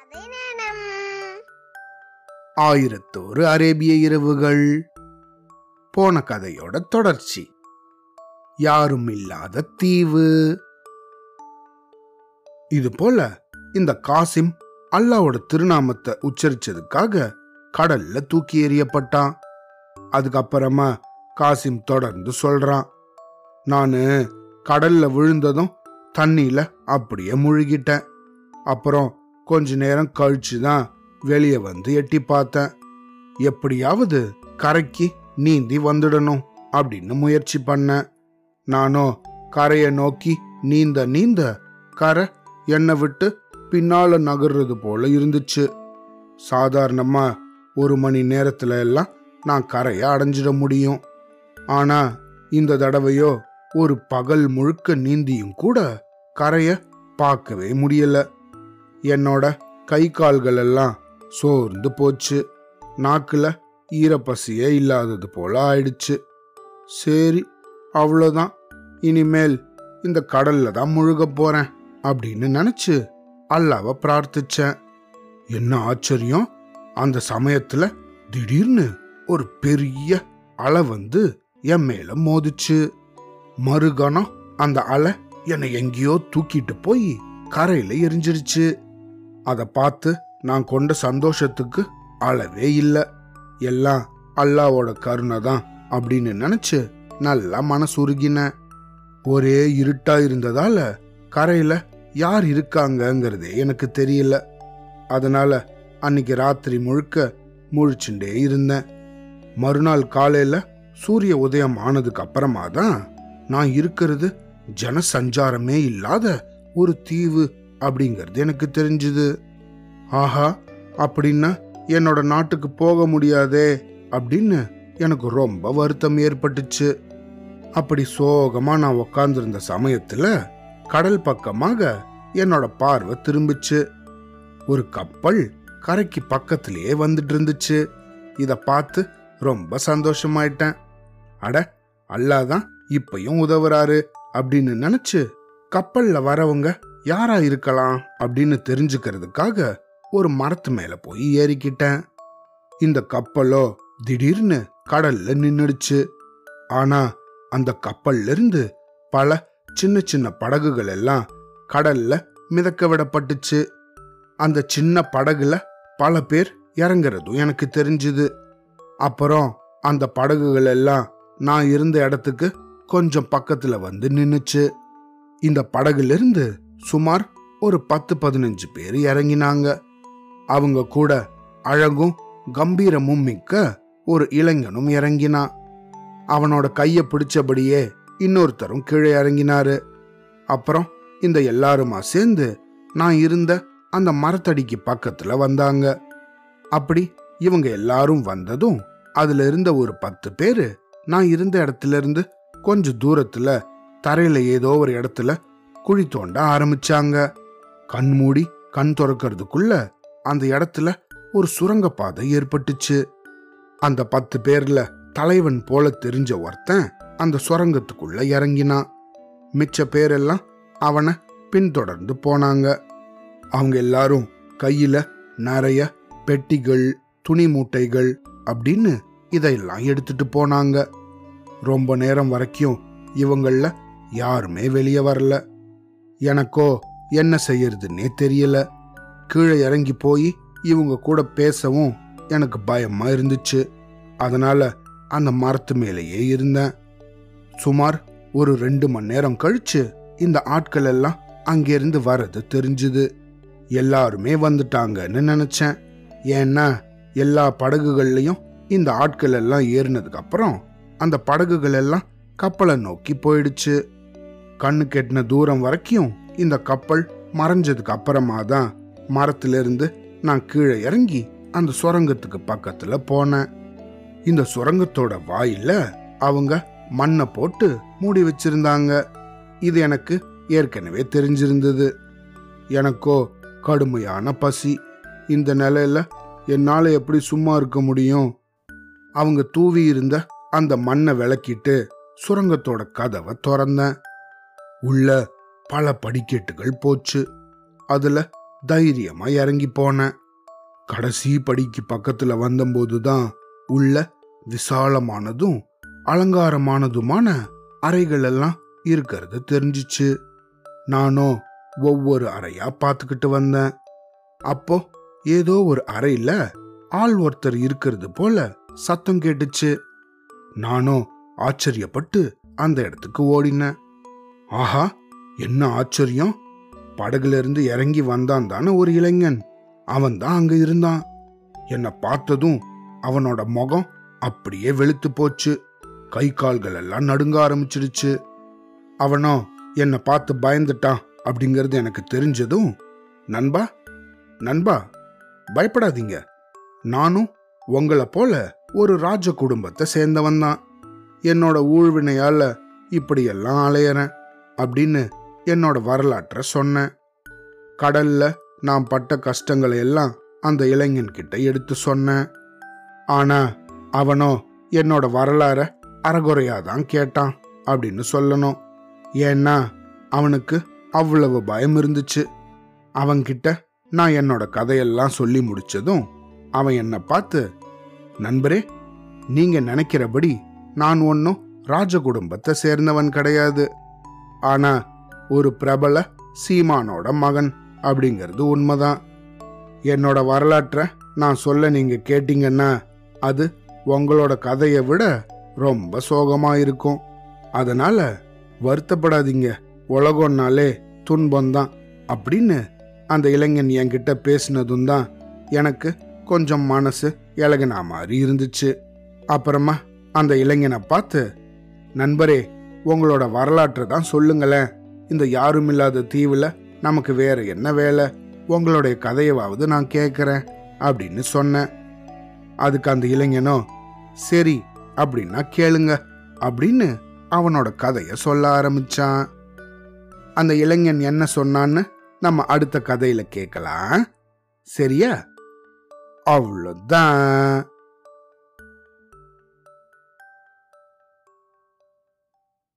கதை நேரம் ஆயிரத்தோரு அரேபிய இரவுகள் போன கதையோட தொடர்ச்சி யாரும் இல்லாத தீவு இது போல இந்த காசிம் அல்லாவோட திருநாமத்தை உச்சரிச்சதுக்காக கடல்ல தூக்கி எறியப்பட்டான் அதுக்கப்புறமா காசிம் தொடர்ந்து சொல்றான் நானு கடல்ல விழுந்ததும் தண்ணியில அப்படியே முழுகிட்டேன் அப்புறம் கொஞ்ச நேரம் கழிச்சு தான் வெளியே வந்து எட்டி பார்த்தேன் எப்படியாவது கரைக்கு நீந்தி வந்துடணும் அப்படின்னு முயற்சி பண்ணேன் நானும் கரையை நோக்கி நீந்த நீந்த கரை என்னை விட்டு பின்னால நகர்றது போல இருந்துச்சு சாதாரணமா ஒரு மணி நேரத்துல எல்லாம் நான் கரையை அடைஞ்சிட முடியும் ஆனா இந்த தடவையோ ஒரு பகல் முழுக்க நீந்தியும் கூட கரைய பார்க்கவே முடியல என்னோட கை கால்கள் எல்லாம் சோர்ந்து போச்சு நாக்குல ஈரப்பசியே இல்லாதது போல ஆயிடுச்சு சரி அவ்வளோதான் இனிமேல் இந்த கடல்ல தான் முழுக போறேன் அப்படின்னு நினைச்சு அல்லாவை பிரார்த்திச்சேன் என்ன ஆச்சரியம் அந்த சமயத்துல திடீர்னு ஒரு பெரிய அலை வந்து என் மேல மோதிச்சு மறுகணம் அந்த அலை என்னை எங்கேயோ தூக்கிட்டு போய் கரையில எரிஞ்சிருச்சு அதை பார்த்து நான் கொண்ட சந்தோஷத்துக்கு அளவே இல்லை எல்லாம் அல்லாவோட கருணை தான் அப்படின்னு நினைச்சு நல்லா மனசுருகினேன் ஒரே இருட்டா இருந்ததால கரையில யார் இருக்காங்கங்கிறதே எனக்கு தெரியல அதனால அன்னைக்கு ராத்திரி முழுக்க முழிச்சுட்டே இருந்தேன் மறுநாள் காலையில சூரிய உதயம் ஆனதுக்கு அப்புறமா தான் நான் இருக்கிறது ஜனசஞ்சாரமே இல்லாத ஒரு தீவு அப்படிங்கிறது எனக்கு தெரிஞ்சுது ஆஹா அப்படின்னா என்னோட நாட்டுக்கு போக முடியாதே அப்படின்னு எனக்கு ரொம்ப வருத்தம் ஏற்பட்டுச்சு அப்படி சோகமா நான் உக்காந்துருந்த சமயத்துல கடல் பக்கமாக என்னோட பார்வை திரும்பிச்சு ஒரு கப்பல் கரைக்கு பக்கத்திலேயே வந்துட்டு இருந்துச்சு இத பார்த்து ரொம்ப சந்தோஷமாயிட்டேன் அட அல்லாதான் இப்பயும் உதவுறாரு அப்படின்னு நினைச்சு கப்பல்ல வரவங்க யாரா இருக்கலாம் அப்படின்னு தெரிஞ்சுக்கிறதுக்காக ஒரு மரத்து மேல போய் ஏறிக்கிட்டேன் இந்த கப்பலோ திடீர்னு கடல்ல நின்னுடுச்சு ஆனா அந்த கப்பல்ல இருந்து பல சின்ன சின்ன படகுகள் எல்லாம் கடல்ல மிதக்க விடப்பட்டுச்சு அந்த சின்ன படகுல பல பேர் இறங்குறதும் எனக்கு தெரிஞ்சுது அப்புறம் அந்த படகுகள் எல்லாம் நான் இருந்த இடத்துக்கு கொஞ்சம் பக்கத்துல வந்து நின்னுச்சு இந்த படகுல இருந்து சுமார் ஒரு பத்து பதினஞ்சு பேர் இறங்கினாங்க அவங்க கூட அழகும் கம்பீரமும் மிக்க ஒரு இளைஞனும் இறங்கினான் அவனோட கைய பிடிச்சபடியே இன்னொருத்தரும் கீழே இறங்கினாரு அப்புறம் இந்த எல்லாருமா சேர்ந்து நான் இருந்த அந்த மரத்தடிக்கு பக்கத்துல வந்தாங்க அப்படி இவங்க எல்லாரும் வந்ததும் அதுல இருந்த ஒரு பத்து பேரு நான் இருந்த இடத்துல இருந்து கொஞ்ச தூரத்துல தரையில ஏதோ ஒரு இடத்துல குழி தோண்ட ஆரம்பிச்சாங்க கண் மூடி கண் திறக்கிறதுக்குள்ள அந்த இடத்துல ஒரு சுரங்கப்பாதை ஏற்பட்டுச்சு அந்த பத்து பேர்ல தலைவன் போல தெரிஞ்ச ஒருத்தன் அந்த சுரங்கத்துக்குள்ள இறங்கினான் மிச்ச பேரெல்லாம் அவனை பின்தொடர்ந்து போனாங்க அவங்க எல்லாரும் கையில நிறைய பெட்டிகள் துணி மூட்டைகள் அப்படின்னு இதையெல்லாம் எடுத்துட்டு போனாங்க ரொம்ப நேரம் வரைக்கும் இவங்கள யாருமே வெளியே வரல எனக்கோ என்ன செய்யறதுன்னே தெரியல கீழே இறங்கி போய் இவங்க கூட பேசவும் எனக்கு பயமா இருந்துச்சு அதனால அந்த மரத்து மேலேயே இருந்தேன் சுமார் ஒரு ரெண்டு மணி நேரம் கழிச்சு இந்த ஆட்கள் எல்லாம் அங்கிருந்து வர்றது தெரிஞ்சுது எல்லாருமே வந்துட்டாங்கன்னு நினைச்சேன் ஏன்னா எல்லா படகுகள்லயும் இந்த ஆட்கள் எல்லாம் ஏறினதுக்கு அப்புறம் அந்த படகுகள் எல்லாம் கப்பலை நோக்கி போயிடுச்சு கண்ணு கெட்டின தூரம் வரைக்கும் இந்த கப்பல் மறைஞ்சதுக்கு அப்புறமா தான் மரத்திலிருந்து நான் கீழே இறங்கி அந்த சுரங்கத்துக்கு பக்கத்துல போனேன் இந்த சுரங்கத்தோட வாயில அவங்க மண்ணை போட்டு மூடி வச்சிருந்தாங்க இது எனக்கு ஏற்கனவே தெரிஞ்சிருந்தது எனக்கோ கடுமையான பசி இந்த நிலையில என்னால எப்படி சும்மா இருக்க முடியும் அவங்க தூவி இருந்த அந்த மண்ணை விளக்கிட்டு சுரங்கத்தோட கதவை திறந்தேன் உள்ள பல படிக்கட்டுகள் போச்சு அதுல தைரியமா இறங்கி போனேன் கடைசி படிக்கு பக்கத்துல வந்தபோது தான் உள்ள விசாலமானதும் அலங்காரமானதுமான அறைகள் எல்லாம் இருக்கிறது தெரிஞ்சிச்சு நானும் ஒவ்வொரு அறையா பார்த்துக்கிட்டு வந்தேன் அப்போ ஏதோ ஒரு அறையில ஆள் ஒருத்தர் இருக்கிறது போல சத்தம் கேட்டுச்சு நானும் ஆச்சரியப்பட்டு அந்த இடத்துக்கு ஓடினேன் ஆஹா என்ன ஆச்சரியம் படகுல இருந்து இறங்கி வந்தான் தானே ஒரு இளைஞன் அவன் தான் அங்க இருந்தான் என்னை பார்த்ததும் அவனோட முகம் அப்படியே வெளுத்து போச்சு கை கால்கள் எல்லாம் நடுங்க ஆரம்பிச்சிடுச்சு அவனோ என்னை பார்த்து பயந்துட்டான் அப்படிங்கிறது எனக்கு தெரிஞ்சதும் நண்பா நண்பா பயப்படாதீங்க நானும் உங்களை போல ஒரு ராஜ குடும்பத்தை சேர்ந்தவன் தான் என்னோட ஊழ்வினையால இப்படியெல்லாம் அலையறேன் அப்படின்னு என்னோட வரலாற்றை சொன்னேன் கடல்ல நான் பட்ட கஷ்டங்களை எல்லாம் அந்த இளைஞன் கிட்ட எடுத்து சொன்னேன் ஆனா அவனோ என்னோட வரலாற அறகுறையா தான் கேட்டான் அப்படின்னு சொல்லணும் ஏன்னா அவனுக்கு அவ்வளவு பயம் இருந்துச்சு அவன்கிட்ட நான் என்னோட கதையெல்லாம் சொல்லி முடிச்சதும் அவன் என்னை பார்த்து நண்பரே நீங்க நினைக்கிறபடி நான் ஒன்றும் ராஜ குடும்பத்தை சேர்ந்தவன் கிடையாது ஆனா ஒரு பிரபல சீமானோட மகன் அப்படிங்கிறது உண்மைதான் என்னோட வரலாற்றை நான் சொல்ல நீங்க கேட்டீங்கன்னா அது உங்களோட கதையை விட ரொம்ப சோகமா இருக்கும் அதனால வருத்தப்படாதீங்க உலகம்னாலே துன்பம்தான் அப்படின்னு அந்த இளைஞன் என்கிட்ட பேசினதும் தான் எனக்கு கொஞ்சம் மனசு இலகினா மாதிரி இருந்துச்சு அப்புறமா அந்த இளைஞனை பார்த்து நண்பரே உங்களோட வரலாற்றை தான் சொல்லுங்களேன் இந்த யாரும் இல்லாத தீவுல நமக்கு வேற என்ன வேலை உங்களுடைய கதையவாவது நான் கேட்குறேன் அப்படின்னு சொன்னேன் அதுக்கு அந்த இளைஞனோ சரி அப்படின்னா கேளுங்க அப்படின்னு அவனோட கதைய சொல்ல ஆரம்பிச்சான் அந்த இளைஞன் என்ன சொன்னான்னு நம்ம அடுத்த கதையில கேட்கலாம் சரியா அவ்வளோதான்